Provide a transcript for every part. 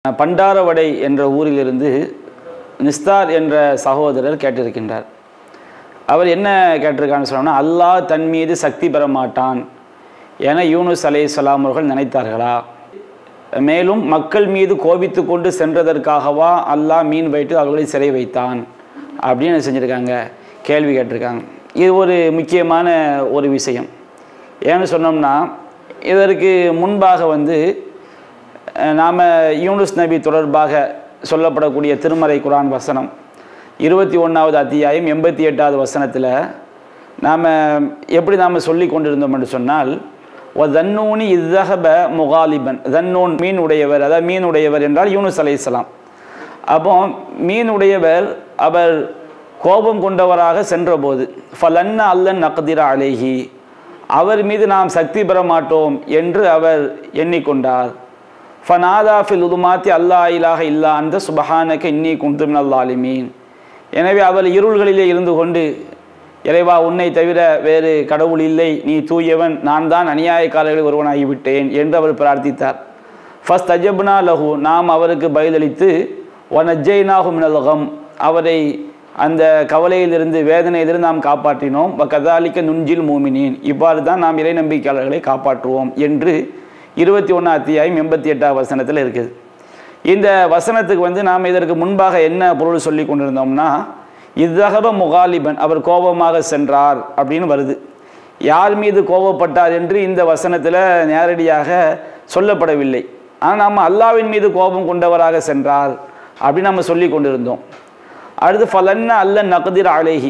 பண்டாரவடை என்ற ஊரிலிருந்து நிஸ்தார் என்ற சகோதரர் கேட்டிருக்கின்றார் அவர் என்ன கேட்டிருக்கான்னு சொன்னோம்னா அல்லாஹ் தன் மீது சக்தி பெற மாட்டான் என யூனுஸ் அலை அவர்கள் நினைத்தார்களா மேலும் மக்கள் மீது கோபித்து கொண்டு சென்றதற்காகவா அல்லாஹ் மீன் வைத்து அவர்களை சிறை வைத்தான் அப்படின்னு செஞ்சுருக்காங்க கேள்வி கேட்டிருக்காங்க இது ஒரு முக்கியமான ஒரு விஷயம் ஏன்னு சொன்னோம்னா இதற்கு முன்பாக வந்து நாம் யூனுஸ் நபி தொடர்பாக சொல்லப்படக்கூடிய திருமறை குரான் வசனம் இருபத்தி ஒன்றாவது அத்தியாயம் எண்பத்தி எட்டாவது வசனத்தில் நாம் எப்படி நாம் சொல்லி கொண்டிருந்தோம் என்று சொன்னால் ஒ தன்னூனி இத்தகப முகாலிபன் தன்னூன் மீன் உடையவர் அதாவது மீன் உடையவர் என்றால் யூனுஸ் அலைஹிஸ்ஸலாம் அப்போ மீன் உடையவர் அவர் கோபம் கொண்டவராக சென்றபோது ஃபலன்ன அல்லன் நக்திர அலேஹி அவர் மீது நாம் சக்தி பெற மாட்டோம் என்று அவர் எண்ணிக்கொண்டார் ஃபனாதா ஃபில் உதுமாத்தி அல்லா இலாக இல்லா அந்த சுபஹானக இன்னி குந்துமின் அல்லாலிமீன் எனவே அவர் இருள்களிலே இருந்து கொண்டு இறைவா உன்னை தவிர வேறு கடவுள் இல்லை நீ தூயவன் நான் தான் அநியாயக்காரர்களில் ஒருவனாகிவிட்டேன் என்று அவர் பிரார்த்தித்தார் ஃபஸ்ட் அஜப்னா லஹு நாம் அவருக்கு பதிலளித்து ஒனஜைனாஹு மினல்கம் அவரை அந்த கவலையிலிருந்து வேதனையிலிருந்து நாம் காப்பாற்றினோம் கதாலிக்க நுஞ்சில் மூமினேன் இவ்வாறு தான் நாம் இறை நம்பிக்கையாளர்களை காப்பாற்றுவோம் என்று இருபத்தி ஒன்றா அத்தியாயம் எண்பத்தி எட்டாம் வசனத்தில் இருக்குது இந்த வசனத்துக்கு வந்து நாம் இதற்கு முன்பாக என்ன பொருள் சொல்லி கொண்டிருந்தோம்னா இத்தகப முகாலிபன் அவர் கோபமாக சென்றார் அப்படின்னு வருது யார் மீது கோபப்பட்டார் என்று இந்த வசனத்தில் நேரடியாக சொல்லப்படவில்லை ஆனால் நம்ம அல்லாவின் மீது கோபம் கொண்டவராக சென்றார் அப்படின்னு நம்ம சொல்லி கொண்டிருந்தோம் அடுத்து ஃபலன்ன அல்ல நகதிர் அலேஹி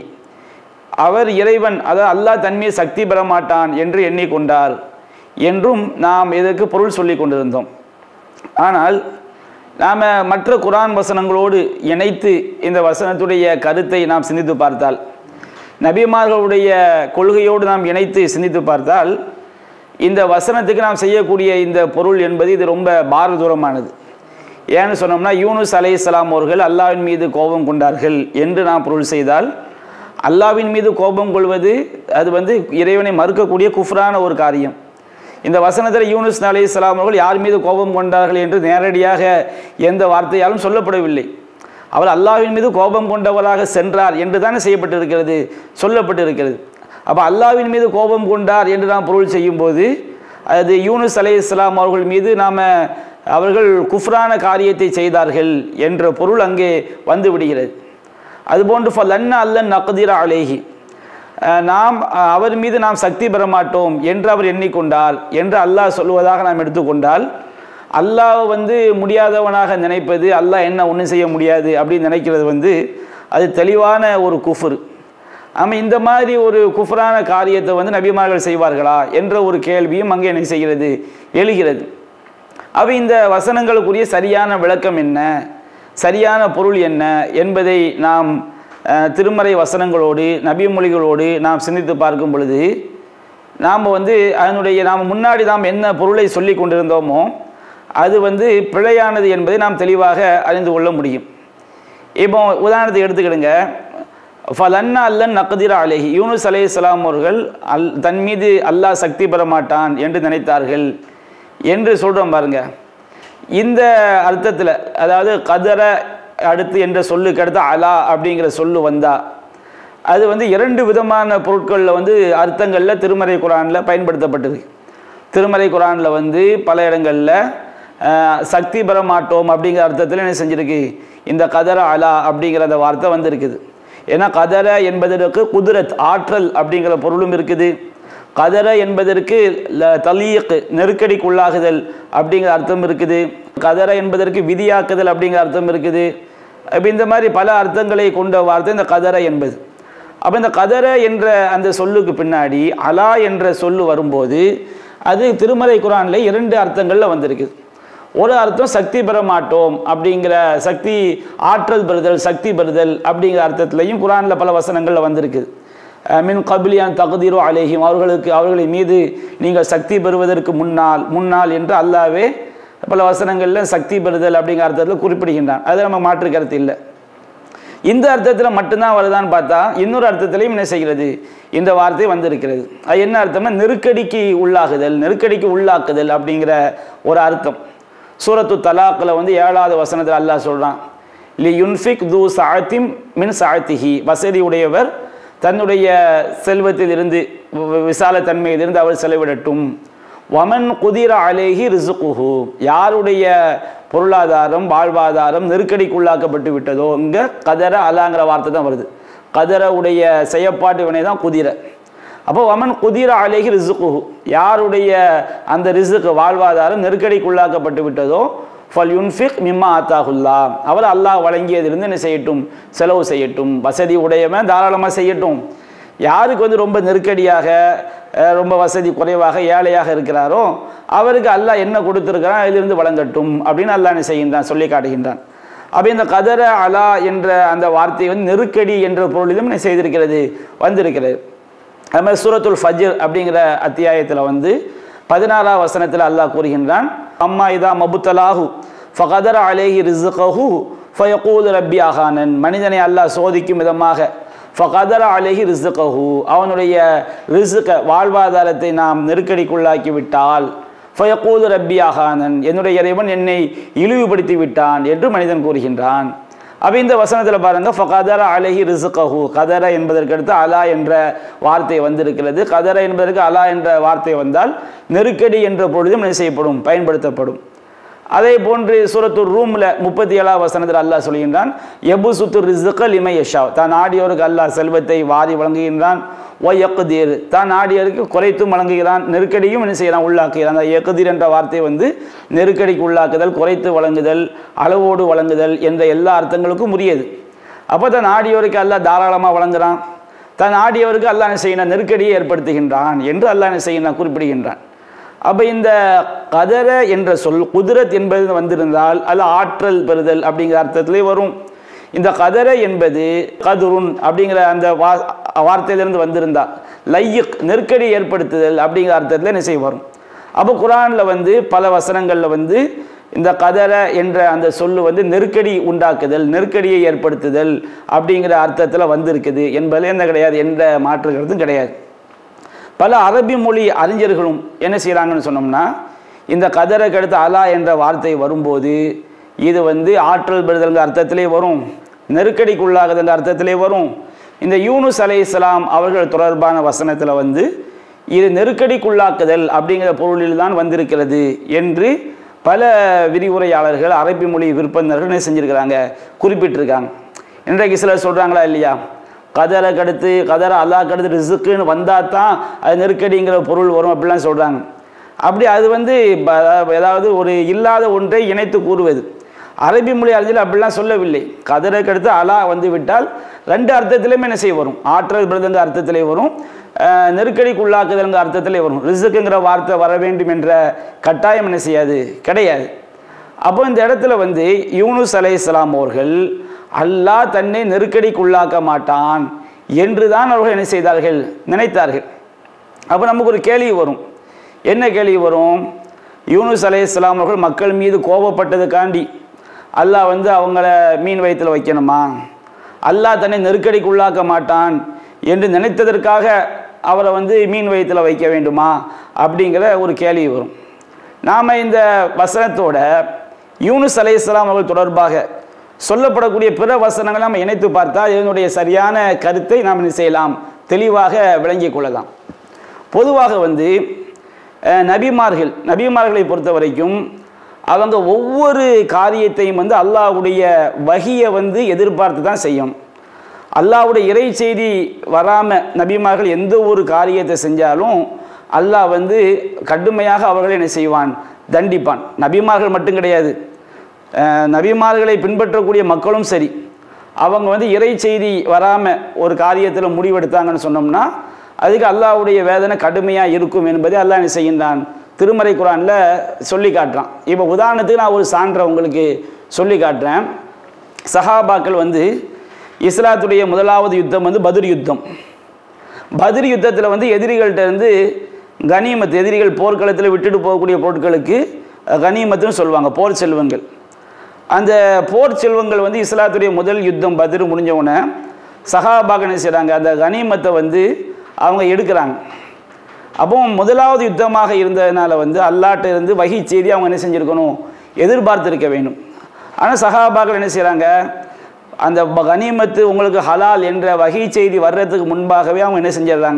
அவர் இறைவன் அதாவது அல்லாஹ் தன்மையை சக்தி பெற மாட்டான் என்று எண்ணிக்கொண்டார் என்றும் நாம் இதற்கு பொருள் சொல்லி கொண்டிருந்தோம் ஆனால் நாம் மற்ற குரான் வசனங்களோடு இணைத்து இந்த வசனத்துடைய கருத்தை நாம் சிந்தித்து பார்த்தால் நபிமார்களுடைய கொள்கையோடு நாம் இணைத்து சிந்தித்து பார்த்தால் இந்த வசனத்துக்கு நாம் செய்யக்கூடிய இந்த பொருள் என்பது இது ரொம்ப பாரதூரமானது ஏன்னு சொன்னோம்னா யூனுஸ் அலை இஸ்லாம் அவர்கள் அல்லாவின் மீது கோபம் கொண்டார்கள் என்று நாம் பொருள் செய்தால் அல்லாவின் மீது கோபம் கொள்வது அது வந்து இறைவனை மறுக்கக்கூடிய குஃப்ரான ஒரு காரியம் இந்த வசனத்தில் யூனுஸ் அலி இஸ்லாம் அவர்கள் யார் மீது கோபம் கொண்டார்கள் என்று நேரடியாக எந்த வார்த்தையாலும் சொல்லப்படவில்லை அவர் அல்லாவின் மீது கோபம் கொண்டவராக சென்றார் என்று தானே செய்யப்பட்டிருக்கிறது சொல்லப்பட்டிருக்கிறது அப்போ அல்லாவின் மீது கோபம் கொண்டார் என்று நாம் பொருள் செய்யும்போது அது யூனுஸ் அலை இஸ்லாம் அவர்கள் மீது நாம் அவர்கள் குஃப்ரான காரியத்தை செய்தார்கள் என்ற பொருள் அங்கே வந்து விடுகிறது அதுபோன்று ஃபலன்ன அல்லன் நக்திர அலேஹி நாம் அவர் மீது நாம் சக்தி பெற மாட்டோம் என்று அவர் எண்ணிக்கொண்டார் என்று அல்லாஹ் சொல்வதாக நாம் எடுத்துக்கொண்டால் அல்லாஹ் வந்து முடியாதவனாக நினைப்பது அல்லாஹ் என்ன ஒன்றும் செய்ய முடியாது அப்படின்னு நினைக்கிறது வந்து அது தெளிவான ஒரு குஃபுர் ஆமாம் இந்த மாதிரி ஒரு குஃபரான காரியத்தை வந்து நபிமார்கள் செய்வார்களா என்ற ஒரு கேள்வியும் அங்கே என்ன செய்கிறது எழுகிறது அப்போ இந்த வசனங்களுக்குரிய சரியான விளக்கம் என்ன சரியான பொருள் என்ன என்பதை நாம் திருமறை வசனங்களோடு நபிமொழிகளோடு நாம் சிந்தித்து பார்க்கும் பொழுது நாம் வந்து அதனுடைய நாம் முன்னாடி நாம் என்ன பொருளை சொல்லி கொண்டிருந்தோமோ அது வந்து பிழையானது என்பதை நாம் தெளிவாக அறிந்து கொள்ள முடியும் இப்போ உதாரணத்தை எடுத்துக்கிடுங்க ஃபலன்னா அல்லன் நக்கதிர அலேஹி யூனுஸ் அலே இஸ்லாம் அவர்கள் அல் தன் மீது அல்லாஹ் சக்தி பெற மாட்டான் என்று நினைத்தார்கள் என்று சொல்கிறோம் பாருங்க இந்த அர்த்தத்தில் அதாவது கதர அடுத்து என்ற சொல்லுக்கு அடுத்து அலா அப்படிங்கிற சொல்லு வந்தா அது வந்து இரண்டு விதமான பொருட்களில் வந்து அர்த்தங்களில் திருமறை குரானில் பயன்படுத்தப்பட்டிருக்கு திருமறை குரானில் வந்து பல இடங்களில் சக்தி பெற மாட்டோம் அப்படிங்கிற அர்த்தத்தில் என்ன செஞ்சுருக்கு இந்த கதர அலா அப்படிங்கிற அந்த வார்த்தை வந்திருக்குது ஏன்னா கதர என்பதற்கு குதிரத் ஆற்றல் அப்படிங்கிற பொருளும் இருக்குது கதர என்பதற்கு தலியக்கு நெருக்கடிக்குள்ளாகுதல் அப்படிங்கிற அர்த்தம் இருக்குது கதர என்பதற்கு விதியாக்குதல் அப்படிங்கிற அர்த்தம் இருக்குது அப்போ இந்த மாதிரி பல அர்த்தங்களை கொண்ட வார்த்தை இந்த கதர என்பது அப்போ இந்த கதர என்ற அந்த சொல்லுக்கு பின்னாடி அலா என்ற சொல்லு வரும்போது அது திருமலை குரானில் இரண்டு அர்த்தங்களில் வந்திருக்குது ஒரு அர்த்தம் சக்தி பெற மாட்டோம் அப்படிங்கிற சக்தி ஆற்றல் பெறுதல் சக்தி பெறுதல் அப்படிங்கிற அர்த்தத்திலையும் குரானில் பல வசனங்களில் வந்திருக்குது மின் கபிலியான் தகுதிரோ அலேஹிம் அவர்களுக்கு அவர்களின் மீது நீங்கள் சக்தி பெறுவதற்கு முன்னால் முன்னால் என்று அல்லாவே பல வசனங்களில் சக்தி பெறுதல் அப்படிங்கிற அர்த்தத்தில் குறிப்பிடுகின்றான் அது நம்ம மாற்று கருத்து இல்லை இந்த அர்த்தத்தில் மட்டும்தான் வருதான்னு பார்த்தா இன்னொரு அர்த்தத்திலையும் என்ன செய்கிறது இந்த வார்த்தை வந்திருக்கிறது அது என்ன அர்த்தம்னா நெருக்கடிக்கு உள்ளாகுதல் நெருக்கடிக்கு உள்ளாக்குதல் அப்படிங்கிற ஒரு அர்த்தம் சூரத்து தலாக்கில் வந்து ஏழாவது வசனத்தில் அல்லாஹ் சொல்கிறான் லி யுன்ஃபிக் தூ சாத்திம் மின் சாத்திஹி வசதி உடையவர் தன்னுடைய செல்வத்தில் இருந்து விசால தன்மையிலிருந்து அவர் செலவிடட்டும் வமன் குதிர அலேஹி ரிசுகுஹு யாருடைய பொருளாதாரம் வாழ்வாதாரம் நெருக்கடிக்குள்ளாக்கப்பட்டு விட்டதோ இங்கே கதர அலாங்கிற வார்த்தை தான் வருது கதர உடைய செயற்பாட்டு வினை தான் குதிரை அப்போ வமன் குதிர அலேஹி ரிசுகுஹு யாருடைய அந்த ரிசுக்கு வாழ்வாதாரம் நெருக்கடிக்குள்ளாக்கப்பட்டு விட்டதோ ஃபல் யுன்ஃபிக் மிம்மா ஆத்தாகுல்லா அவர் அல்லாஹ் வழங்கியதிலிருந்து என்ன செய்யட்டும் செலவு செய்யட்டும் வசதி உடையவன் தாராளமாக செய்யட்டும் யாருக்கு வந்து ரொம்ப நெருக்கடியாக அஹ், ரொம்ப வசதி குறைவாக ஏழையாக இருக்கிறாரோ அவருக்கு அல்லாஹ் என்ன கொடுத்துருக்கிறான் அதிலிருந்து வழங்கட்டும் அப்படின்னு அல்லாஹ் என்ன செய்கின்றான் சொல்லி காட்டுகின்றான் அப்போ இந்த கதர அலா என்ற அந்த வார்த்தை வந்து நெருக்கடி என்ற பொருளிலும் என்ன செய்திருக்கிறது வந்திருக்கிறது அது மாதிரி சூரத்துல் ஃபஜ்ர் அப்படிங்கிற அத்தியாயத்தில் வந்து பதினாறாம் வசனத்தில் அல்லாஹ் கூறுகின்றான் அம்மா இதா மபுத்தலாஹு ஃபகதர அலேஹி ரிசுகஹு ஃபயகூல் ரப்பி அஹானன் மனிதனை அல்லாஹ் சோதிக்கும் விதமாக ஃபகதர அலேஹி ரிசுகஹு அவனுடைய ரிசுக வாழ்வாதாரத்தை நாம் நெருக்கடிக்குள்ளாக்கி விட்டால் ஃபயகூல் ரப்பி அஹானன் என்னுடைய இறைவன் என்னை இழிவுபடுத்தி விட்டான் என்று மனிதன் கூறுகின்றான் அப்போ இந்த வசனத்தில் பாருங்க ஃபகதர அலஹி ரிசுகஹு கதர என்பதற்கு அடுத்து அலா என்ற வார்த்தை வந்திருக்கிறது கதர என்பதற்கு அலா என்ற வார்த்தை வந்தால் நெருக்கடி என்ற பொழுதும் என்ன செய்யப்படும் பயன்படுத்தப்படும் அதே போன்று சூரத்துர் ரூமில் முப்பத்தி ஏழாம் வசனத்தில் அல்லாஹ் சொல்கின்றான் எபு சுத்து ரிசுக்கல் இமை யஷா தான் ஆடியோருக்கு அல்லாஹ் செல்வத்தை வாரி வழங்குகின்றான் ஒ யக்குதீர் தான் ஆடியோருக்கு குறைத்தும் வழங்குகிறான் நெருக்கடியும் என்ன செய்கிறான் உள்ளாக்குகிறான் அந்த யக்குதீர் என்ற வார்த்தை வந்து நெருக்கடிக்கு உள்ளாக்குதல் குறைத்து வழங்குதல் அளவோடு வழங்குதல் என்ற எல்லா அர்த்தங்களுக்கும் உரியது அப்போ தன் ஆடியோருக்கு அல்லாஹ் தாராளமாக வழங்குறான் தன் ஆடியவருக்கு அல்லாஹ் என்ன செய்யணும் நெருக்கடியை ஏற்படுத்துகின்றான் என்று அல்லாஹ் என்ன செய்யணும் குறிப்பிடுகின்றான் அப்போ இந்த கதர என்ற சொல் குதிரத் என்பது வந்திருந்தால் அது ஆற்றல் பெறுதல் அப்படிங்கிற அர்த்தத்திலே வரும் இந்த கதர என்பது கதுருன் அப்படிங்கிற அந்த வா வார்த்தையிலிருந்து வந்திருந்தா லையுக் நெருக்கடி ஏற்படுத்துதல் அப்படிங்கிற அர்த்தத்தில் என்ன செய்ய வரும் அப்போ குரானில் வந்து பல வசனங்களில் வந்து இந்த கதர என்ற அந்த சொல்லு வந்து நெருக்கடி உண்டாக்குதல் நெருக்கடியை ஏற்படுத்துதல் அப்படிங்கிற அர்த்தத்தில் வந்திருக்குது என்பதில் என்ன கிடையாது எந்த மாற்று கருத்தும் கிடையாது பல அரபி மொழி அறிஞர்களும் என்ன செய்கிறாங்கன்னு சொன்னோம்னா இந்த கதருக்கு அடுத்து அலா என்ற வார்த்தை வரும்போது இது வந்து ஆற்றல் பெறுதல்ங்கிற அர்த்தத்திலே வரும் நெருக்கடிக்குள்ளாகுதுங்கிற அர்த்தத்திலே வரும் இந்த யூனுஸ் அலை இஸ்லாம் அவர்கள் தொடர்பான வசனத்தில் வந்து இது நெருக்கடிக்குள்ளாக்குதல் அப்படிங்கிற பொருளில் தான் வந்திருக்கிறது என்று பல விரிவுரையாளர்கள் அரபி மொழி விற்பனர்கள் என்ன செஞ்சுருக்கிறாங்க குறிப்பிட்டிருக்காங்க இன்றைக்கு சிலர் சொல்கிறாங்களா இல்லையா கதரை கடுத்து கதரை அல்லா கடுத்து ரிசுக்குன்னு வந்தால் தான் அது நெருக்கடிங்கிற பொருள் வரும் அப்படிலாம் சொல்கிறாங்க அப்படி அது வந்து ப- ஏதாவது ஒரு இல்லாத ஒன்றை இணைத்து கூறுவது அரபி மொழி அறிஞர்கள் அப்படிலாம் சொல்லவில்லை கதரை கடுத்து அலா வந்து விட்டால் ரெண்டு அர்த்தத்திலையுமே என்ன செய்ய வரும் ஆற்றல் பிரதங்க அர்த்தத்திலே வரும் அஹ், நெருக்கடிக்குள்ளாக்குதல்ங்கிற அர்த்தத்திலே வரும் ரிசுக்குங்கிற வார்த்தை வர வேண்டும் என்ற கட்டாயம் என்ன செய்யாது கிடையாது அப்போ இந்த இடத்துல வந்து யூனுஸ் அலைஹிஸ்ஸலாம் அவர்கள் அல்லாஹ் தன்னை நெருக்கடிக்குள்ளாக்க மாட்டான் என்று தான் அவர்கள் என்ன செய்தார்கள் நினைத்தார்கள் அப்போ நமக்கு ஒரு கேள்வி வரும் என்ன கேள்வி வரும் யூனுஸ் அலைஹிஸ்ஸலாம் அவர்கள் மக்கள் மீது கோபப்பட்டதுக்காண்டி அல்லாஹ் வந்து அவங்கள மீன் வயிற்றில் வைக்கணுமா அல்லாஹ் தன்னை நெருக்கடிக்குள்ளாக்க மாட்டான் என்று நினைத்ததற்காக அவரை வந்து மீன் வயிற்றில் வைக்க வேண்டுமா அப்படிங்கிற ஒரு கேள்வி வரும் நாம் இந்த வசனத்தோட யூனுஸ் அலைஹிஸ்ஸலாம் அவர்கள் தொடர்பாக சொல்லப்படக்கூடிய பிற வசனங்களை நாம் இணைத்து பார்த்தால் இதனுடைய சரியான கருத்தை நாம் என்ன செய்யலாம் தெளிவாக விளங்கிக் கொள்ளலாம் பொதுவாக வந்து அஹ், நபிமார்கள் நபிமார்களை பொறுத்த வரைக்கும் அவங்க ஒவ்வொரு காரியத்தையும் வந்து அல்லாஹ்வுடைய வகியை வந்து எதிர்பார்த்து தான் செய்யும் அல்லாஹ்வுடைய இறை செய்தி வராமல் நபிமார்கள் எந்த ஒரு காரியத்தை செஞ்சாலும் அல்லாஹ் வந்து கடுமையாக அவர்களை என்ன செய்வான் தண்டிப்பான் நபிமார்கள் மட்டும் கிடையாது அஹ், நபிமார்களை பின்பற்றக்கூடிய மக்களும் சரி அவங்க வந்து இறை செய்தி வராமல் ஒரு காரியத்தில் முடிவெடுத்தாங்கன்னு சொன்னோம்னா அதுக்கு அல்லாஹ்வுடைய வேதனை கடுமையாக இருக்கும் என்பதை அல்லாஹ் என்ன செய்கின்றான் திருமறை குரானில் சொல்லி காட்டுறான் இப்போ உதாரணத்துக்கு நான் ஒரு சான்றை உங்களுக்கு சொல்லி காட்டுறேன் சஹாபாக்கள் வந்து இஸ்லாத்துடைய முதலாவது யுத்தம் வந்து பத்ர் யுத்தம் பத்ர் யுத்தத்தில் வந்து எதிரிகள்கிட்ட இருந்து கனிமத் எதிரிகள் போர்க்களத்தில் விட்டுட்டு போகக்கூடிய பொருட்களுக்கு அஹ், கனிமத்துன்னு சொல்லுவாங்க போர் செல்வங்கள் அந்த போர் செல்வங்கள் வந்து இஸ்லாத்துடைய முதல் யுத்தம் பத்ர் முடிஞ்ச உடனே சஹாபாக என்ன செய்கிறாங்க அந்த கனிமத்தை வந்து அவங்க எடுக்கிறாங்க அப்போ முதலாவது யுத்தமாக இருந்ததுனால வந்து அல்லாட்ட இருந்து வகி செய்தி அவங்க என்ன செஞ்சுருக்கணும் எதிர்பார்த்திருக்க வேண்டும் ஆனால் சஹாபாக்கள் என்ன செய்கிறாங்க அந்த ப- கனிமத்து உங்களுக்கு ஹலால் என்ற வகை செய்தி வர்றதுக்கு முன்பாகவே அவங்க என்ன செஞ்சிடுறாங்க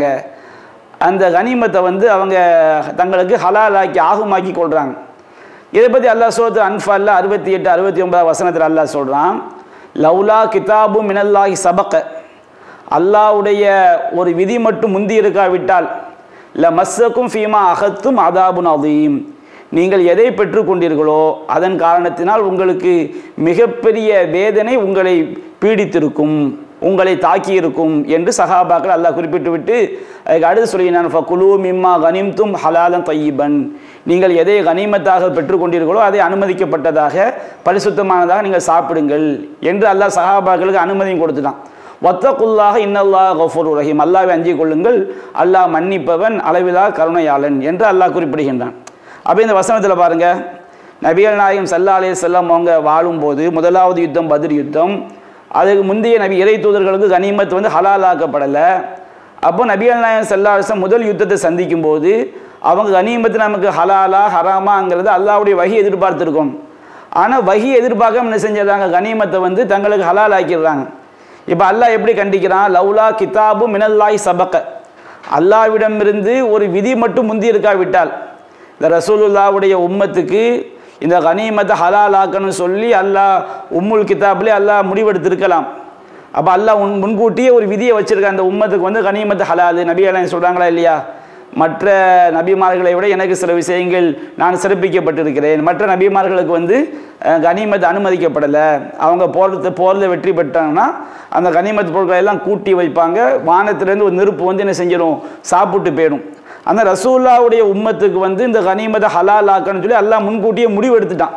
அந்த கனிமத்தை வந்து அவங்க தங்களுக்கு ஹலாலாக்கி ஆகுமாக்கி கொள்கிறாங்க இதை பற்றி அல்லாஹ் சூரத்து அன்ஃபால்ல அறுபத்தி எட்டு அறுபத்தி ஒன்பதாம் வசனத்தில் அல்லாஹ் சொல்கிறான் லவ்லா கிதாபு மினல்லாஹி சபக்க அல்லாஹ்வுடைய ஒரு விதி மட்டும் முந்தி இருக்காவிட்டால் ல மஸ்ஸக்கும் ஃபீமா அகத்தும் அதாபுன் அதீம் நீங்கள் எதை பெற்றுக்கொண்டீர்களோ அதன் காரணத்தினால் உங்களுக்கு மிகப்பெரிய வேதனை உங்களை பீடித்திருக்கும் உங்களை தாக்கியிருக்கும் என்று சஹாபாக்கள் அல்லாஹ் குறிப்பிட்டு விட்டு அதுக்கு அடுத்து சொல்லினான் ஃபகுலு மிம்மா கனிம்தும் ஹலாலன் தையிபன் நீங்கள் எதை கனிமத்தாக பெற்றுக்கொண்டீர்களோ அதை அனுமதிக்கப்பட்டதாக பரிசுத்தமானதாக நீங்கள் சாப்பிடுங்கள் என்று அல்லாஹ் சஹாபாக்களுக்கு அனுமதியும் கொடுத்துட்டான் ஒத்தக்குல்லாக இன்னல்லாஹ் கஃபூர் ரஹீம் அல்லாஹ்வை அஞ்சிக் கொள்ளுங்கள் அல்லாஹ் மன்னிப்பவன் அளவிலா கருணையாளன் என்று அல்லாஹ் குறிப்பிடுகின்றான் அப்போ இந்த வசனத்தில் பாருங்க நபிகள் நாயகம் சல்லா அலைஹி செல்லம் அவங்க வாழும்போது முதலாவது யுத்தம் பதிர் யுத்தம் அதுக்கு முந்தைய நபி இறை தூதர்களுக்கு கனிமத் வந்து ஹலாலாக்கப்படலை அப்போ நபிகள் நாயகம் சல்லா அலிஸ்லாம் முதல் யுத்தத்தை சந்திக்கும் போது அவங்க கனிமத்து நமக்கு ஹலாலா ஹராமாங்கிறது அல்லாஹ்வுடைய வகி எதிர்பார்த்துருக்கோம் ஆனால் வகி எதிர்பார்க்காம என்ன செஞ்சிடறாங்க கனிமத்தை வந்து தங்களுக்கு ஹலால் ஆக்கிடுறாங்க இப்போ அல்லாஹ் எப்படி கண்டிக்கிறான் லவ்லா கிதாபு மினல்லாய் சபக்க அல்லாவிடமிருந்து ஒரு விதி மட்டும் முந்தி இருக்காவிட்டால் இந்த ரசூலுல்லாவுடைய உம்மத்துக்கு இந்த கனிமத்தை ஹலால் ஆக்கணும்னு சொல்லி அல்லாஹ் உம்முல் கிதாப்லேயே அல்லாஹ் முடிவெடுத்திருக்கலாம் அப்போ அல்லாஹ் முன் முன்கூட்டியே ஒரு விதியை வச்சிருக்க அந்த உம்மத்துக்கு வந்து கனிமத்து ஹலால் நபி அலைஹி சொல்கிறாங்களா இல்லையா மற்ற நபிமார்களை விட எனக்கு சில விஷயங்கள் நான் சிறப்பிக்கப்பட்டிருக்கிறேன் மற்ற நபிமார்களுக்கு வந்து அஹ், கனிமத் அனுமதிக்கப்படலை அவங்க போகிறது போரில் வெற்றி பெற்றாங்கன்னா அந்த கனிமத் பொருட்களை எல்லாம் கூட்டி வைப்பாங்க வானத்திலேருந்து ஒரு நெருப்பு வந்து என்ன செஞ்சிடும் சாப்பிட்டு போயிடும் அந்த ரசூல்லாவுடைய உம்மத்துக்கு வந்து இந்த கனிமத்தை ஹலால் ஆக்கணும்னு சொல்லி அல்லாஹ் முன்கூட்டியே முடிவெடுத்துட்டான்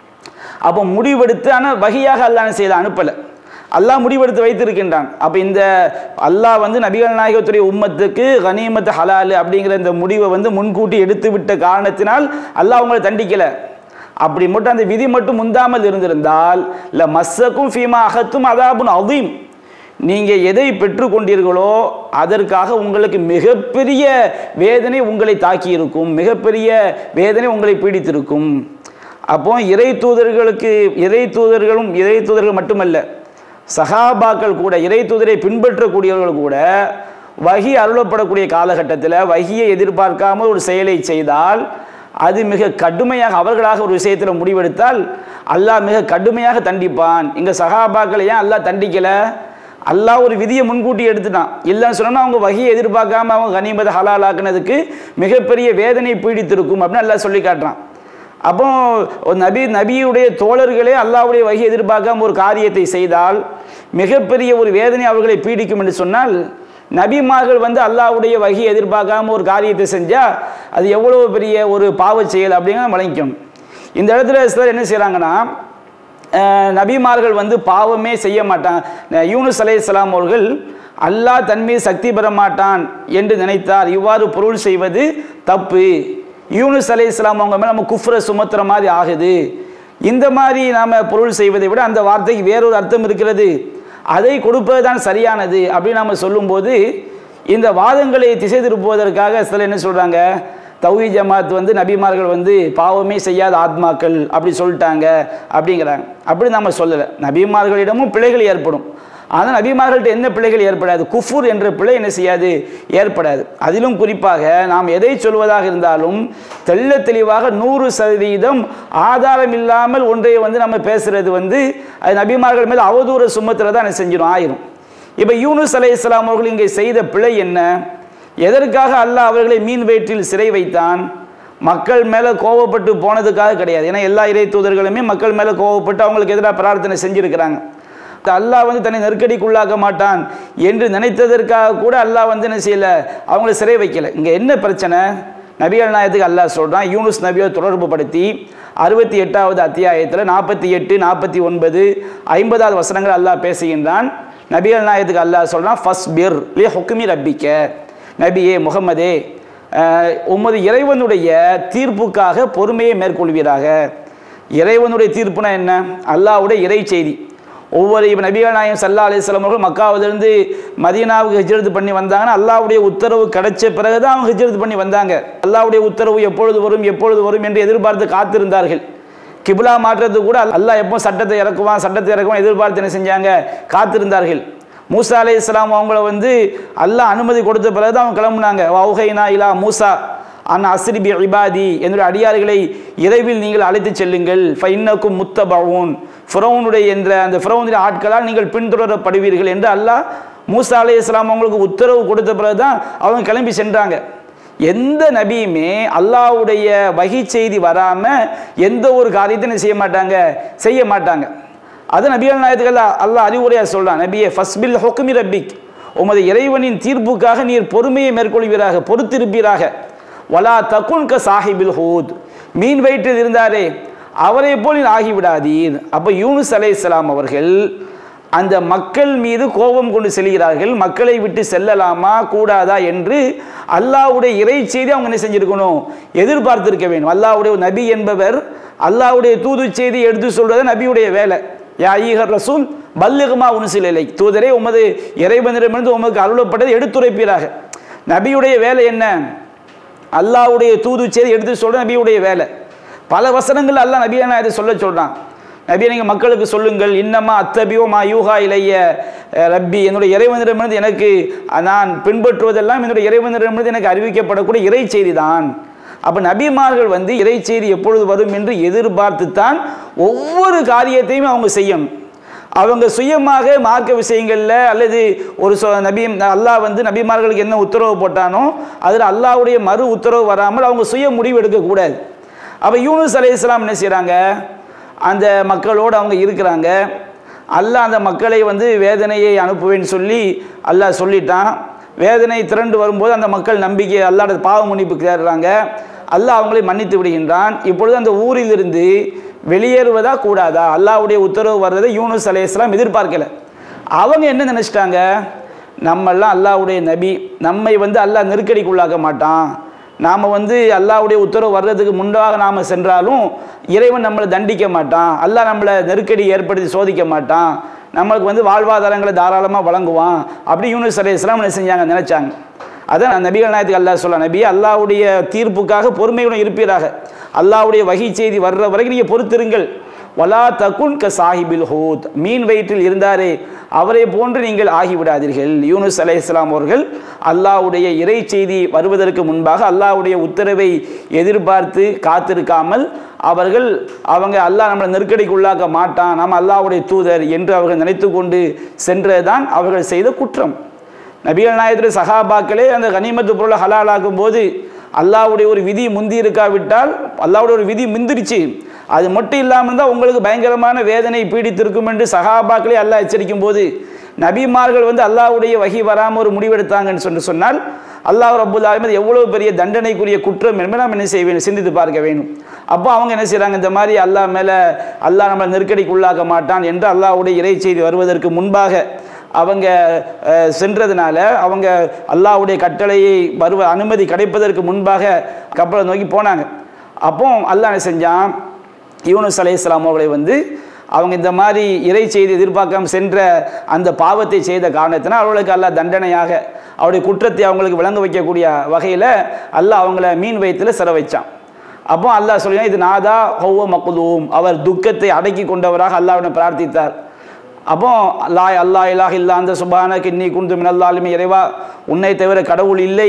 அப்போ முடிவெடுத்து ஆனால் வகையாக அல்லாஹ் என்ன செய்யல அனுப்பலை அல்லாஹ் முடிவெடுத்து வைத்திருக்கின்றான் அப்போ இந்த அல்லாஹ் வந்து நபிகள் நாயகத்துடைய உம்மத்துக்கு கனிமத்து ஹலால் அப்படிங்கிற இந்த முடிவை வந்து முன்கூட்டி எடுத்து விட்ட காரணத்தினால் அல்லாஹ் அவங்களை தண்டிக்கலை அப்படி மட்டும் அந்த விதி மட்டும் முந்தாமல் இருந்திருந்தால் இல்லை மஸ்ஸக்கும் ஃபீமா அகத்தும் அதாபுன் அதீம் நீங்கள் எதை பெற்றுக்கொண்டீர்களோ அதற்காக உங்களுக்கு மிகப்பெரிய வேதனை உங்களை தாக்கியிருக்கும் மிகப்பெரிய வேதனை உங்களை பீடித்திருக்கும் அப்போ இறை தூதர்களுக்கு இறை தூதர்களும் இறை தூதர்கள் மட்டுமல்ல சகாபாக்கள் கூட இறை தூதரை பின்பற்றக்கூடியவர்கள் கூட வகி அருளப்படக்கூடிய காலகட்டத்தில் வகியை எதிர்பார்க்காமல் ஒரு செயலை செய்தால் அது மிக கடுமையாக அவர்களாக ஒரு விஷயத்தில் முடிவெடுத்தால் அல்லாஹ் மிக கடுமையாக தண்டிப்பான் இங்கே சகாபாக்களை ஏன் அல்லாஹ் தண்டிக்கலை அல்லாஹ் ஒரு விதியை முன்கூட்டி எடுத்துட்டான் இல்லைன்னு சொன்னா அவங்க வகையை எதிர்பார்க்காம அவங்க கனிமத ஹலால் ஆக்குனதுக்கு மிகப்பெரிய வேதனை பீடித்திருக்கும் அப்படின்னு அல்லாஹ் சொல்லி காட்டுறான் அப்போ ஒரு நபி நபியுடைய தோழர்களே அல்லாஹ்வுடைய வகை எதிர்பார்க்காம ஒரு காரியத்தை செய்தால் மிகப்பெரிய ஒரு வேதனை அவர்களை பீடிக்கும் என்று சொன்னால் நபிமார்கள் வந்து அல்லாஹ்வுடைய வகை எதிர்பார்க்காம ஒரு காரியத்தை செஞ்சால் அது எவ்வளோ பெரிய ஒரு பாவச் செயல் அப்படிங்கிறத வழங்கிக்கும் இந்த இடத்துல சிலர் என்ன செய்கிறாங்கன்னா அஹ் நபிமார்கள் வந்து பாவமே செய்ய மாட்டாங்க அஹ் யூனுஸ் அலைஹிஸ்ஸலாம் அவர்கள் அல்லாஹ் தன் மீது சக்தி பெற மாட்டான் என்று நினைத்தார் இவ்வாறு பொருள் செய்வது தப்பு யூனுஸ் அலைஹிஸ்ஸலாம் அவங்க மேலே நம்ம குஃப்ரை சுமத்துற மாதிரி ஆகுது இந்த மாதிரி நாம் பொருள் செய்வதை விட அந்த வார்த்தைக்கு வேறொரு அர்த்தம் இருக்கிறது அதை கொடுப்பது தான் சரியானது அப்படின்னு நாம் சொல்லும்போது இந்த வாதங்களை திசை திருப்புவதற்காக சிலர் என்ன சொல்கிறாங்க தௌஹி ஜமாத் வந்து நபிமார்கள் வந்து பாவமே செய்யாத ஆத்மாக்கள் அப்படி சொல்லிட்டாங்க அப்படிங்கிறாங்க அப்படி நம்ம சொல்லலை நபிமார்களிடமும் பிழைகள் ஏற்படும் ஆனால் நபிமார்கள்ட்ட என்ன பிழைகள் ஏற்படாது குஃபூர் என்ற பிழை என்ன செய்யாது ஏற்படாது அதிலும் குறிப்பாக நாம் எதை சொல்வதாக இருந்தாலும் தெள்ள தெளிவாக நூறு சதவீதம் ஆதாரம் இல்லாமல் ஒன்றை வந்து நம்ம பேசுறது வந்து அது நபிமார்கள் மேல் அவதூற சுமத்துறதை என்ன செஞ்சிடும் ஆயிரும் இப்போ யூனுஸ் அலை இஸ்லாம் அவர்கள் இங்கே செய்த பிழை என்ன எதற்காக அல்லாஹ் அவர்களை மீன் வயிற்றில் சிறை வைத்தான் மக்கள் மேலே கோவப்பட்டு போனதுக்காக கிடையாது ஏன்னா எல்லா இறை தூதர்களுமே மக்கள் மேலே கோவப்பட்டு அவங்களுக்கு எதிராக பிரார்த்தனை செஞ்சுருக்கிறாங்க அல்லாஹ் வந்து தன்னை நெருக்கடிக்குள்ளாக்க மாட்டான் என்று நினைத்ததற்காக கூட அல்லாஹ் வந்து என்ன செய்யல அவங்கள சிறை வைக்கல இங்கே என்ன பிரச்சனை நபிகள் நாயத்துக்கு அல்லாஹ் சொல்கிறான் யூனுஸ் நபியை தொடர்பு படுத்தி அறுபத்தி எட்டாவது அத்தியாயத்தில் நாற்பத்தி எட்டு நாற்பத்தி ஒன்பது ஐம்பதாவது வசனங்கள் அல்லாஹ் பேசுகின்றான் நபிகள் நாயத்துக்கு அல்லாஹ் சொல்கிறான் ஃபஸ்ட் பிர் லே ஹொக்குமி ரப்பிக்க நபியே முகமதே அஹ், உமது இறைவனுடைய தீர்ப்புக்காக பொறுமையை மேற்கொள்வீராக இறைவனுடைய தீர்ப்புனா என்ன அல்லாஹ்வுடைய இறை செய்தி ஒவ்வொரு இப்போ நபிகள் நாயகம் சல்லா அலிஸ்லாம் அவர்கள் மக்காவிலிருந்து மதீனாவுக்கு ஹிஜ்ரத் பண்ணி வந்தாங்கன்னா அல்லாஹ்வுடைய உத்தரவு கிடைச்ச பிறகு தான் அவங்க ஹிஜ்ரத் பண்ணி வந்தாங்க அல்லாஹ்வுடைய உத்தரவு எப்பொழுது வரும் எப்பொழுது வரும் என்று எதிர்பார்த்து காத்திருந்தார்கள் கிபிலா மாற்றத்துக்கு கூட அல்லாஹ் எப்போ சட்டத்தை இறக்குவான் சட்டத்தை இறக்குவான் எதிர்பார்த்து என்ன செஞ்சாங்க காத்திருந்தார்கள் மூசா அலை இஸ்லாம் அவங்கள வந்து அல்லாஹ் அனுமதி கொடுத்த பிறகு தான் அவங்க கிளம்புனாங்க வௌஹைனா இலா மூசா அன் அஸ்ரிபி இபாதி என்னுடைய அடியார்களை இறைவில் நீங்கள் அழைத்து செல்லுங்கள் ஃபைன்னக்கும் முத்தபவுன் ஃபிரௌனுடைய என்ற அந்த ஃபிரௌனுடைய ஆட்களால் நீங்கள் பின்தொடரப்படுவீர்கள் என்று அல்லாஹ் மூசா அலை இஸ்லாம் அவங்களுக்கு உத்தரவு கொடுத்த பிறகு தான் அவங்க கிளம்பி சென்றாங்க எந்த நபியுமே அல்லாஹ்வுடைய வகி செய்தி வராமல் எந்த ஒரு காரியத்தையும் செய்ய மாட்டாங்க செய்ய மாட்டாங்க அது நபிகள் நாயத்துக்கள் அல்லாஹ் அறிவுரையாக சொல்றான் நபியே ஃபஸ்பில் ஹொக்குமி ரப்பிக் உமது இறைவனின் தீர்ப்புக்காக நீர் பொறுமையை மேற்கொள்வீராக பொறுத்திருப்பீராக வலா தக்குன் க சாஹிபில் ஹூத் மீன் வயிற்றில் இருந்தாரே அவரை போல் நீர் ஆகிவிடாதீர் அப்போ யூனுஸ் அலைஹிஸ்ஸலாம் அவர்கள் அந்த மக்கள் மீது கோபம் கொண்டு செல்கிறார்கள் மக்களை விட்டு செல்லலாமா கூடாதா என்று அல்லாஹ்வுடைய இறை செய்தி அவங்க என்ன செஞ்சிருக்கணும் எதிர்பார்த்திருக்க வேண்டும் அல்லாஹ்வுடைய ஒரு நபி என்பவர் அல்லாஹ்வுடைய தூது செய்தி எடுத்து சொல்றது நபியுடைய வேலை யா ஈகர் ரசூல் பல்லுகமா உனுசிலை தூதரே உமது இறைவனிடமிருந்து உமக்கு அருளப்பட்டதை எடுத்துரைப்பீராக நபியுடைய வேலை என்ன அல்லாஹ்வுடைய தூது செய்தி எடுத்து சொல்ற நபியுடைய வேலை பல வசனங்கள் அல்லாஹ் நபியான இதை சொல்ல சொல்றான் நபி நீங்கள் மக்களுக்கு சொல்லுங்கள் இன்னமா அத்தபியோ மா யூஹா இலைய அஹ், ரப்பி என்னுடைய இறைவனிடமிருந்து எனக்கு அஹ், நான் பின்பற்றுவதெல்லாம் என்னுடைய இறைவனிடமிருந்து எனக்கு அறிவிக்கப்படக்கூடிய இறை செய்தி தான் அப்போ நபிமார்கள் வந்து இறை செய்தி எப்பொழுது வரும் என்று எதிர்பார்த்து தான் ஒவ்வொரு காரியத்தையும் அவங்க செய்யணும் அவங்க சுயமாக மார்க்க விஷயங்களில் அல்லது ஒரு சொ நபி அல்லாஹ் வந்து நபிமார்களுக்கு என்ன உத்தரவு போட்டானோ அதில் அல்லாஹ்வுடைய மறு உத்தரவு வராமல் அவங்க சுய முடிவு எடுக்கக்கூடாது அப்போ யூனுஸ் அலை இஸ்லாம் என்ன செய்கிறாங்க அந்த மக்களோடு அவங்க இருக்கிறாங்க அல்லாஹ் அந்த மக்களை வந்து வேதனையை அனுப்புவேன்னு சொல்லி அல்லாஹ் சொல்லிட்டான் வேதனை திரண்டு வரும்போது அந்த மக்கள் நம்பிக்கை அல்லாட பாவ மன்னிப்பு தேடுறாங்க அல்லாஹ் அவங்களை மன்னித்து விடுகின்றான் இப்பொழுது அந்த ஊரிலிருந்து வெளியேறுவதா கூடாதா அல்லாஹ்வுடைய உத்தரவு வர்றதை யூனுஸ் அலையாம் எதிர்பார்க்கல அவங்க என்ன நினச்சிட்டாங்க நம்மெல்லாம் அல்லாஹ்வுடைய நபி நம்மை வந்து அல்லாஹ் நெருக்கடிக்குள்ளாக்க மாட்டான் நாம் வந்து அல்லாஹ்வுடைய உத்தரவு வர்றதுக்கு முன்பாக நாம் சென்றாலும் இறைவன் நம்மளை தண்டிக்க மாட்டான் அல்லாஹ் நம்மளை நெருக்கடி ஏற்படுத்தி சோதிக்க மாட்டான் நம்மளுக்கு வந்து வாழ்வாதாரங்களை தாராளமாக வழங்குவான் அப்படி யூனுஸ் அலை இஸ்லாம் என்ன செஞ்சாங்க நினச்சாங்க அதான் நபிகள் நாயத்துக்கு அல்லாஹ் சொல்ல நபி அல்லாஹ்வுடைய தீர்ப்புக்காக பொறுமையுடன் இருப்பீராக அல்லாஹ்வுடைய வகை செய்தி வர்ற வரைக்கும் நீங்கள் பொறுத்திருங்கள் வலா தகுன் க சாஹிபில் ஹூத் மீன் வயிற்றில் இருந்தாரே அவரை போன்று நீங்கள் ஆகிவிடாதீர்கள் யூனுஸ் அலை இஸ்லாம் அவர்கள் அல்லாஹ்வுடைய இறை செய்தி வருவதற்கு முன்பாக அல்லாஹ்வுடைய உத்தரவை எதிர்பார்த்து காத்திருக்காமல் அவர்கள் அவங்க அல்லாஹ் நம்மளை நெருக்கடிக்கு உள்ளாக்க மாட்டான் நாம் அல்லாஹ்வுடைய தூதர் என்று அவர்கள் நினைத்து கொண்டு சென்றதுதான் அவர்கள் செய்த குற்றம் நபிகள் நாயகத்துடைய சகாபாக்களே அந்த கனிமத்து பொருளை ஹலாலாக்கும் போது அல்லாஹ்வுடைய ஒரு விதி முந்தி இருக்காவிட்டால் அல்லாஹ்வுடைய ஒரு விதி முந்திருச்சு அது மட்டும் இல்லாமல் இருந்தால் உங்களுக்கு பயங்கரமான வேதனை பீடித்திருக்கும் என்று சகாபாக்களே அல்லாஹ் எச்சரிக்கும் போது நபிமார்கள் வந்து அல்லாஹ்வுடைய வகி வராமல் ஒரு முடிவெடுத்தாங்கன்னு சொல்லி சொன்னால் அல்லாஹ் ரப்புல் ஆலமீன் எவ்வளவு பெரிய தண்டனைக்குரிய குற்றம் என்பதை நாம் என்ன செய்ய வேண்டும் சிந்தித்து பார்க்க வேண்டும் அப்போ அவங்க என்ன செய்கிறாங்க இந்த மாதிரி அல்லாஹ் மேலே அல்லாஹ் நம்மளை நெருக்கடிக்கு உள்ளாக்க மாட்டான் என்று அல்லாஹ்வுடைய இறை செய்தி வருவதற்கு முன்பாக அவங்க அஹ், சென்றதுனால அவங்க அல்லாஹ்வுடைய கட்டளையை வருவ அனுமதி கிடைப்பதற்கு முன்பாக கப்பலை நோக்கி போனாங்க அப்போ அல்லாஹ் என்ன செஞ்சான் யூனுஸ் அலைஹிஸ்ஸலாம் அவர்களை வந்து அவங்க இந்த மாதிரி இறை செய்தி எதிர்பார்க்காம சென்ற அந்த பாவத்தை செய்த காரணத்தினால் அவர்களுக்கு அல்லாஹ் தண்டனையாக அவருடைய குற்றத்தை அவங்களுக்கு விளங்க வைக்கக்கூடிய வகையில் அல்லாஹ் அவங்கள மீன் வயிற்றில் சிற வச்சான் அப்போ அல்லாஹ் சொல்லினா இது நாதா ஹௌவ மக்குதூம் அவர் துக்கத்தை அடக்கி கொண்டவராக அல்லாஹ்விடம் பிரார்த்தித்தார் அப்போ அல்லாஹ் அல்லாஹ் இலாஹ் இல்லா அந்த சுபான கிண்ணி குந்து மினல்லாலுமே இறைவா உன்னை தவிர கடவுள் இல்லை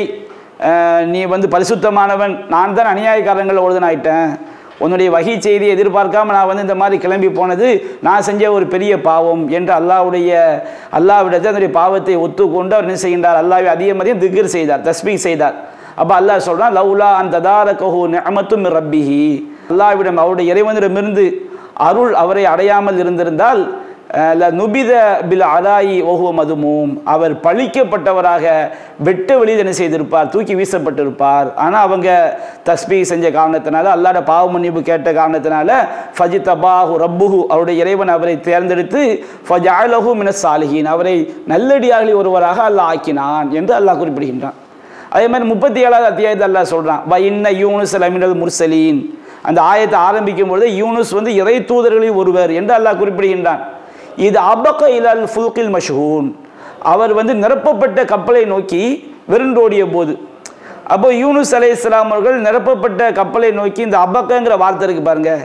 அஹ் நீ வந்து பரிசுத்தமானவன் நான் தான் அநியாயக்காரங்கள் ஒழுதனாயிட்டேன் உன்னுடைய வகை செய்தியை எதிர்பார்க்காம நான் வந்து இந்த மாதிரி கிளம்பி போனது நான் செஞ்ச ஒரு பெரிய பாவம் என்று அல்லாஹ்வுடைய அல்லாஹ்விடத்தை அதனுடைய பாவத்தை ஒத்துக்கொண்டு அவர் என்ன செய்கின்றார் அல்லாஹ்வை அதிகம் அதிகம் திக்ர் செய்தார் தஸ்பீக் செய்தார் அப்போ அல்லாஹ் சொல்றான் லவ்லா அந்த தாரகஹு நிஅமத்தும் மின் ரப்பிஹி அல்லாஹ்விடம் அவருடைய இறைவனிடமிருந்து அருள் அவரை அடையாமல் இருந்திருந்தால் அஹ், ல நுபித பில் அதாயி ஒஹுவ மதுமூம் அவர் பழிக்கப்பட்டவராக வெட்ட வெளியில் என்ன செய்திருப்பார் தூக்கி வீசப்பட்டிருப்பார் ஆனால் அவங்க தஸ்பீ செஞ்ச காரணத்தினால அல்லாட பாவ மன்னிப்பு கேட்ட காரணத்தினால ஃபஜிதபாஹு ரப்புஹு அவருடைய இறைவன் அவரை தேர்ந்தெடுத்து ஃபஜாலஹு மின சாலிஹீன் அவரை நல்லடியார்களில் ஒருவராக அல்லாஹ் ஆக்கினான் என்று அல்லாஹ் குறிப்பிடுகின்றான் அதே மாதிரி முப்பத்தி ஏழாவது அத்தியாயத்தை அல்லாஹ் சொல்றான் வ இன்ன யூனுஸ் அலமினல் முர்சலீன் அந்த ஆயத்தை ஆரம்பிக்கும் பொழுது யூனுஸ் வந்து இறை தூதர்களில் ஒருவர் என்று அல்லாஹ் குறிப்பிடுகின்றான் இது அபக இலல் ஃபுல்கில் மஷ்ஹூன் அவர் வந்து நிரப்பப்பட்ட கப்பலை நோக்கி விருண்டோடிய போது அப்போ யூனுஸ் அலை இஸ்லாம் அவர்கள் நிரப்பப்பட்ட கப்பலை நோக்கி இந்த அபக்கங்கிற வார்த்தை இருக்கு பாருங்க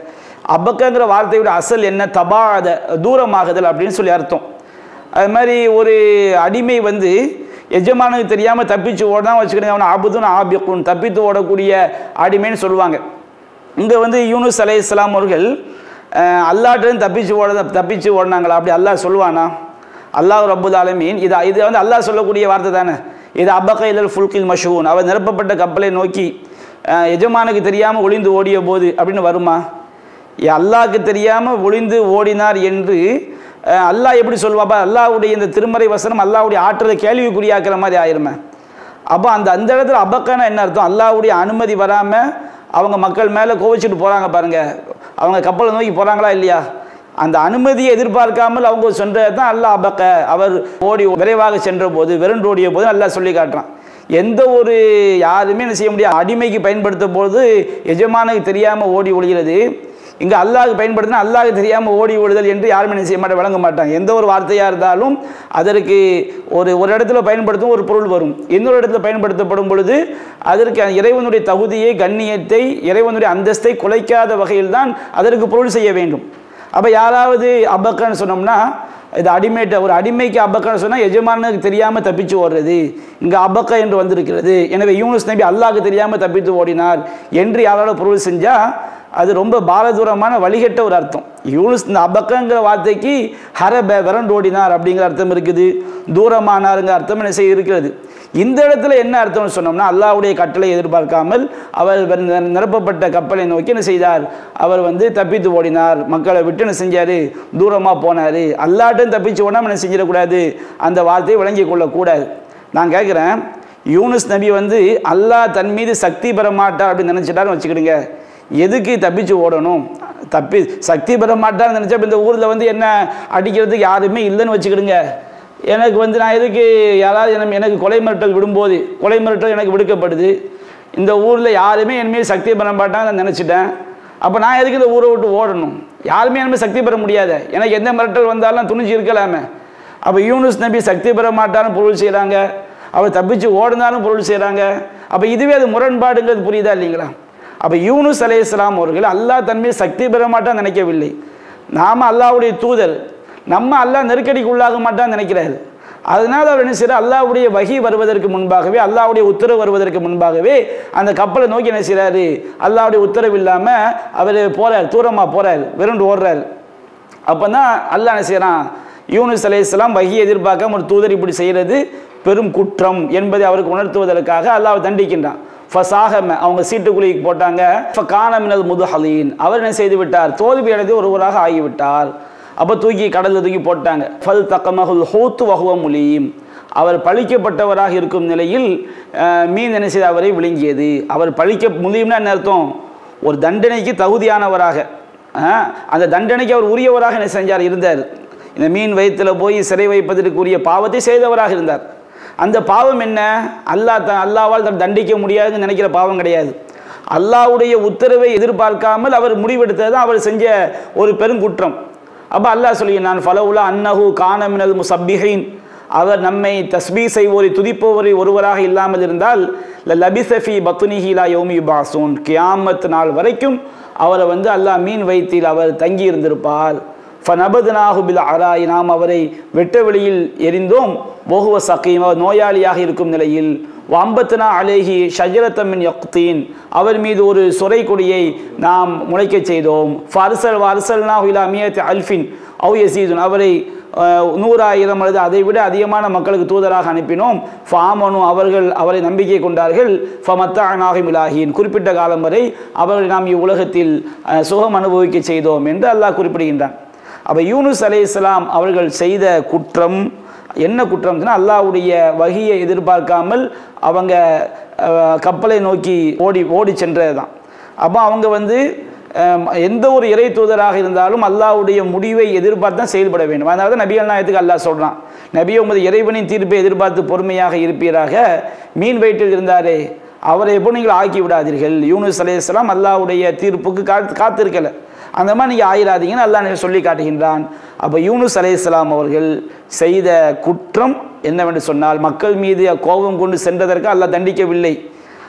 அபக்கங்கிற வார்த்தையோட அசல் என்ன தபாத தூரமாகுதல் அப்படின்னு சொல்லி அர்த்தம் அது மாதிரி ஒரு அடிமை வந்து எஜமானுக்கு தெரியாமல் தப்பிச்சு ஓடனா வச்சுக்கிட்டு அவனை ஆபுதுன்னு ஆபியக்கும் தப்பித்து ஓடக்கூடிய அடிமைன்னு சொல்லுவாங்க இங்கே வந்து யூனுஸ் அலை இஸ்லாம் அவர்கள் அஹ், அல்லாஹ்ட்டேருந்து தப்பிச்சு ஓட தப்பிச்சு ஓடினாங்களா அப்படி அல்லாஹ் சொல்லுவானா அல்லாஹ் ரப்புல் ஆலமீன் இது இது வந்து அல்லாஹ் சொல்லக்கூடிய வார்த்தை தானே இது அபக இல்லல் ஃபுல்கில் மஷூன் அவர் நிரப்பப்பட்ட கப்பலை நோக்கி அஹ், எஜமானுக்கு தெரியாமல் ஒளிந்து ஓடிய போது அப்படின்னு வருமா ஏ, அல்லாஹ்க்கு தெரியாமல் ஒளிந்து ஓடினார் என்று அஹ், அல்லாஹ் எப்படி சொல்லுவாப்பா அல்லாஹ்வுடைய இந்த திருமறை வசனம் அல்லாஹ்வுடைய ஆற்றலை கேள்விக்குறியாக்குற மாதிரி ஆயிருமே அப்போ அந்த அந்த இடத்துல அபக்கான என்ன அர்த்தம் அல்லாஹ்வுடைய அனுமதி வராமல் அவங்க மக்கள் மேலே கோவிச்சுட்டு போகிறாங்க பாருங்க அவங்க கப்பலை நோக்கி போகிறாங்களா இல்லையா அந்த அனுமதியை எதிர்பார்க்காமல் அவங்க சென்றது தான் அல்லாஹ் அபக்க அவர் ஓடி விரைவாக சென்ற போது விரண்டு ஓடிய போது அல்லாஹ் சொல்லி காட்டுறான் எந்த ஒரு யாருமே என்ன செய்ய முடியாது அடிமைக்கு பயன்படுத்தும் போது எஜமானுக்கு தெரியாமல் ஓடி ஒழிகிறது இங்கே அல்லாஹ்க்கு பயன்படுத்தினா அல்லாஹ்க்கு தெரியாமல் ஓடி ஓடுதல் என்று யாருமே என்ன செய்ய மாட்டாங்க வழங்க மாட்டாங்க எந்த ஒரு வார்த்தையாக இருந்தாலும் அதற்கு ஒரு ஒரு இடத்துல பயன்படுத்தும் ஒரு பொருள் வரும் இன்னொரு இடத்துல பயன்படுத்தப்படும் பொழுது அதற்கு இறைவனுடைய தகுதியை கண்ணியத்தை இறைவனுடைய அந்தஸ்தை குலைக்காத வகையில் தான் அதற்கு பொருள் செய்ய வேண்டும் அப்போ யாராவது அபக்கன்னு சொன்னோம்னா இது அடிமைட்ட ஒரு அடிமைக்கு அபக்கன்னு சொன்னால் எஜமானுக்கு தெரியாமல் தப்பிச்சு ஓடுறது இங்கே அபக்க என்று வந்திருக்கிறது எனவே யூனுஸ் நபி அல்லாஹ்க்கு தெரியாமல் தப்பித்து ஓடினார் என்று யாராவது பொருள் செஞ்சால் அது ரொம்ப பாரதூரமான வழிகட்ட ஒரு அர்த்தம் யூனுஸ் இந்த அபக்கங்கிற வார்த்தைக்கு ஹரப விரண்டு ஓடினார் அப்படிங்கிற அர்த்தம் இருக்குது தூரமானாருங்கிற அர்த்தம் என்ன செய்ய இருக்கிறது இந்த இடத்துல என்ன அர்த்தம்னு சொன்னோம்னா அல்லாஹ்வுடைய கட்டளை எதிர்பார்க்காமல் அவர் நிர- நிரப்பப்பட்ட கப்பலை நோக்கி என்ன செய்தார் அவர் வந்து தப்பித்து ஓடினார் மக்களை விட்டு என்ன செஞ்சார் தூரமாக போனார் அல்லாட்டும் தப்பிச்சு ஓடாமல் என்ன செஞ்சிடக்கூடாது அந்த வார்த்தையை விளங்கி கொள்ளக்கூடாது நான் கேட்குறேன் யூனுஸ் நபி வந்து அல்லாஹ் தன் மீது சக்தி பெற மாட்டார் அப்படின்னு நினச்சிட்டாருன்னு வச்சுக்கிடுங்க எதுக்கு தப்பிச்சு ஓடணும் தப்பி சக்தி பெற மாட்டார்னு நினச்சா இப்ப இந்த ஊரில் வந்து என்ன அடிக்கிறதுக்கு யாருமே இல்லைன்னு வச்சுக்கிடுங்க எனக்கு வந்து நான் எதுக்கு யாராவது எனக்கு எனக்கு கொலை மிரட்டல் விடும்போது கொலை மிரட்டல் எனக்கு விடுக்கப்படுது இந்த ஊரில் யாருமே என் மீது சக்தி பெற மாட்டாங்கன்னு நான் நினச்சிட்டேன் அப்போ நான் எதுக்கு இந்த ஊரை விட்டு ஓடணும் யாருமே என் மீது சக்தி பெற முடியாது எனக்கு எந்த மிரட்டல் வந்தாலும் துணிஞ்சு இருக்கலாமே அப்போ யூனுஸ் நபி சக்தி பெற மாட்டாருன்னு பொருள் செய்கிறாங்க அவர் தப்பிச்சு ஓடினாலும் பொருள் செய்கிறாங்க அப்போ இதுவே அது முரண்பாடுங்கிறது புரியுதா இல்லைங்களா அப்போ யூனுஸ் அலைஹிஸ்ஸலாம் அவர்கள் அல்லாஹ் தன்மை சக்தி பெற மாட்டான்னு நினைக்கவில்லை நாம் அல்லாஹ்வுடைய தூதர் நம்ம அல்லாஹ் நெருக்கடிக்கு உள்ளாக மாட்டான்னு நினைக்கிறாரு அதனால அவர் என்ன செய்யறார் அல்லாஹ்வுடைய வகி வருவதற்கு முன்பாகவே அல்லாஹ்வுடைய உத்தரவு வருவதற்கு முன்பாகவே அந்த கப்பலை நோக்கி என்ன செய்றாரு அல்லாஹ்வுடைய உத்தரவு இல்லாமல் அவர் போறார் தூரமாக போறார் விரண்டு ஓடுறார் அப்போ தான் அல்லாஹ் என்ன செய்கிறான் யூனுஸ் அலைஹிஸ்ஸலாம் வகியை எதிர்பார்க்காம ஒரு தூதர் இப்படி செய்கிறது பெரும் குற்றம் என்பதை அவருக்கு உணர்த்துவதற்காக அல்லாஹ் தண்டிக்கின்றான் ஃபசாகம அவங்க சீட்டுக்குழிக்கு போட்டாங்க காணமினல் முதுஹலீன் அவர் என்ன செய்து விட்டார் தோல்வி அடைந்து ஒருவராக ஆகிவிட்டார் அப்போ தூக்கி கடலில் தூக்கி போட்டாங்க ஃபல் தக்கமகுல் ஹூத்து வகுவ முலியும் அவர் பழிக்கப்பட்டவராக இருக்கும் நிலையில் அஹ், மீன் என்ன செய்து அவரை விழுங்கியது அவர் பழிக்க முடியும்னா என்ன அர்த்தம் ஒரு தண்டனைக்கு தகுதியானவராக அஹ், அந்த தண்டனைக்கு அவர் உரியவராக என்ன செஞ்சார் இருந்தார் இந்த மீன் வயிற்றில் போய் சிறை வைப்பதற்கு உரிய பாவத்தை செய்தவராக இருந்தார் அந்த பாவம் என்ன அல்லாஹ் த அல்லாவால் தன் தண்டிக்க முடியாதுன்னு நினைக்கிற பாவம் கிடையாது அல்லாஹ்வுடைய உத்தரவை எதிர்பார்க்காமல் அவர் முடிவெடுத்தது தான் அவர் செஞ்ச ஒரு பெருங்குற்றம் அப்போ அல்லாஹ் சொல்லி நான் ஃபலவுலா அன்னஹு கானமினல் முசப்பிஹைன் அவர் நம்மை தஸ்பீ செய்வோரை துதிப்போரை ஒருவராக இல்லாமல் இருந்தால் லபிசஃபி பத்துனிஹிலா யோமி பாசூன் கியாமத் நாள் வரைக்கும் அவரை வந்து அல்லாஹ் மீன் வயிற்றில் அவர் தங்கி இருந்திருப்பார் ஃபனபதுனாஹு பில் அராய் நாம் அவரை வெட்ட வெளியில் எரிந்தோம் போகுவ சக்கீம் அவர் நோயாளியாக இருக்கும் நிலையில் வம்பத்னா அலேஹி ஷஜரத்தமின் யக்தீன் அவர் மீது ஒரு சொரை கொடியை நாம் முளைக்கச் செய்தோம் ஃபர்சல் வர்சல்னா ஹுலா மியத் அல்ஃபின் அவு யசீதுன் அவரை அஹ், நூறாயிரம் அல்லது அதை விட அதிகமான மக்களுக்கு தூதராக அனுப்பினோம் ஃபாமனு அவர்கள் அவரை நம்பிக்கை கொண்டார்கள் ஃபமத்தானாகி மிலாஹின் குறிப்பிட்ட காலம் வரை அவர்களை நாம் இவ்வுலகத்தில் அஹ், சுகம் அனுபவிக்க செய்தோம் என்று அல்லாஹ் குறிப்பிடுகின்றான் அப்போ யூனுஸ் அலைஹிஸ்ஸலாம் அவர்கள் செய்த குற்றம் என்ன குற்றம்னா அல்லாஹ்வுடைய வகியை எதிர்பார்க்காமல் அவங்க அஹ், கப்பலை நோக்கி ஓடி ஓடி சென்றது தான் அப்போ அவங்க வந்து அஹ், எந்த ஒரு இறை தூதராக இருந்தாலும் அல்லாஹ்வுடைய முடிவை எதிர்பார்த்து தான் செயல்பட வேண்டும் அதனால தான் நபிகள் நாயத்துக்கு அல்லாஹ் சொல்கிறான் நபியை உமது இறைவனின் தீர்ப்பை எதிர்பார்த்து பொறுமையாக இருப்பீராக மீன் வயிற்றில் இருந்தாரே அவரை எப்போ நீங்கள் ஆக்கி விடாதீர்கள் யூனுஸ் அலைஹிஸ்ஸலாம் அல்லாஹ்வுடைய தீர்ப்புக்கு காத்து காத்திருக்கலை அந்த மாதிரி நீங்கள் ஆயிராதீங்கன்னு அல்லாஹ் சொல்லி காட்டுகின்றான் அப்போ யூனுஸ் அலைஹிஸ்ஸலாம் அவர்கள் செய்த குற்றம் என்னவென்று சொன்னால் மக்கள் மீது கோபம் கொண்டு சென்றதற்கு அல்லாஹ் தண்டிக்கவில்லை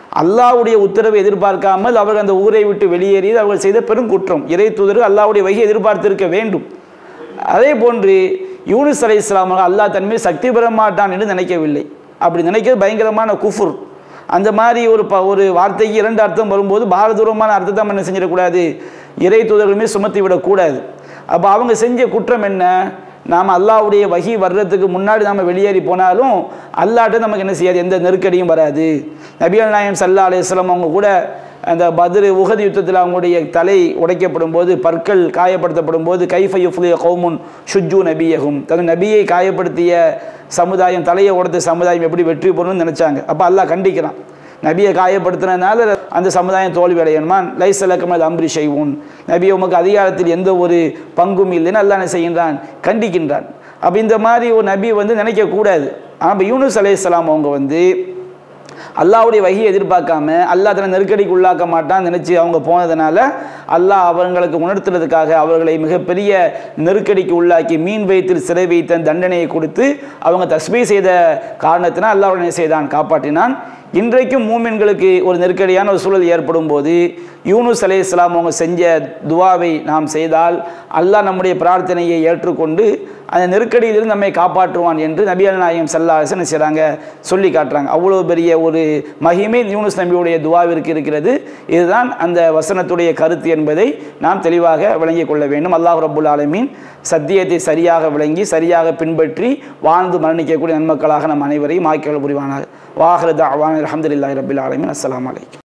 அல்லாஹ்வுடைய உத்தரவை எதிர்பார்க்காமல் அவர்கள் அந்த ஊரை விட்டு வெளியேறியது அவர்கள் செய்த பெரும் குற்றம் இறை தூதர்கள் அல்லாஹ்வுடைய வகை எதிர்பார்த்திருக்க வேண்டும் அதே போன்று யூனுஸ் அலை இஸ்லாம் அல்லாஹ் தன்மையை சக்தி பெற மாட்டான் என்று நினைக்கவில்லை அப்படி நினைக்கிறது பயங்கரமான குஃபுர் அந்த மாதிரி ஒரு ப ஒரு வார்த்தைக்கு இரண்டு அர்த்தம் வரும்போது பாரதூரமான அர்த்தத்தை நம்ம என்ன செஞ்சிடக்கூடாது இறை தூதர்களுமே சுமத்தி விடக்கூடாது அப்போ அவங்க செஞ்ச குற்றம் என்ன நாம் அல்லாஹ்வுடைய வகி வர்றதுக்கு முன்னாடி நாம் வெளியேறி போனாலும் அல்லாட்ட நமக்கு என்ன செய்யாது எந்த நெருக்கடியும் வராது நபிகள் நாயம் சல்லா அலையம் அவங்க கூட அந்த பத்ரு உகது யுத்தத்தில் அவங்களுடைய தலை உடைக்கப்படும் போது பற்கள் காயப்படுத்தப்படும் போது கைஃபயுஃபுலிய கௌமுன் ஷுஜு நபியகும் தன் நபியை காயப்படுத்திய சமுதாயம் தலையை உடைத்த சமுதாயம் எப்படி வெற்றி பெறணும்னு நினச்சாங்க அப்போ அல்லாஹ் கண்டிக்கிறான் நபியை காயப்படுத்தினதுனால அந்த சமுதாயம் தோல்வி அடையணுமா லைஸ் அலக்கமது அம்ரி செய்வோன் நபி உமக்கு அதிகாரத்தில் எந்த ஒரு பங்கும் இல்லைன்னு அல்லாஹ் என்ன செய்கின்றான் கண்டிக்கின்றான் அப்போ இந்த மாதிரி ஒரு நபி வந்து நினைக்கக்கூடாது ஆனால் யூனுஸ் அலைஹிஸ்ஸலாம் அவங்க வந்து அல்லாஹ்வுடைய வகையை எதிர்பார்க்காம அல்லாஹ் தன்னை நெருக்கடிக்கு உள்ளாக்க மாட்டான் நினச்சி அவங்க போனதுனால அல்லாஹ் அவங்களுக்கு உணர்த்துறதுக்காக அவர்களை மிகப்பெரிய நெருக்கடிக்கு உள்ளாக்கி மீன் வயிற்றில் சிறை வைத்த தண்டனையை கொடுத்து அவங்க தஸ்மீ செய்த காரணத்தினால் அல்லாஹ் என்ன செய்தான் காப்பாற்றினான் இன்றைக்கும் மூமின்களுக்கு ஒரு நெருக்கடியான ஒரு சூழல் ஏற்படும் போது யூனுஸ் அலை இஸ்லாம் அவங்க செஞ்ச துவாவை நாம் செய்தால் அல்லாஹ் நம்முடைய பிரார்த்தனையை ஏற்றுக்கொண்டு அந்த நெருக்கடியிலிருந்து நம்மை காப்பாற்றுவான் என்று நபி அல் நாயம் சல்லாஹன் செய்கிறாங்க சொல்லி காட்டுறாங்க அவ்வளோ பெரிய ஒரு மகிமை யூனுஸ் நபியுடைய துவாவிற்கு இருக்கிறது இதுதான் அந்த வசனத்துடைய கருத்து என்பதை நாம் தெளிவாக விளங்கிக் கொள்ள வேண்டும் அல்லாஹ் ரபுல் ஆலமீன் சத்தியத்தை சரியாக விளங்கி சரியாக பின்பற்றி வாழ்ந்து மரணிக்கக்கூடிய நன்மக்களாக நம் அனைவரையும் ஆக்கிகள் புரிவானார் வாஹரத் அவான் அலமதுல்லாஹி ரபில் ஆலமின் அஸ்ஸலாமு அலைக்கும்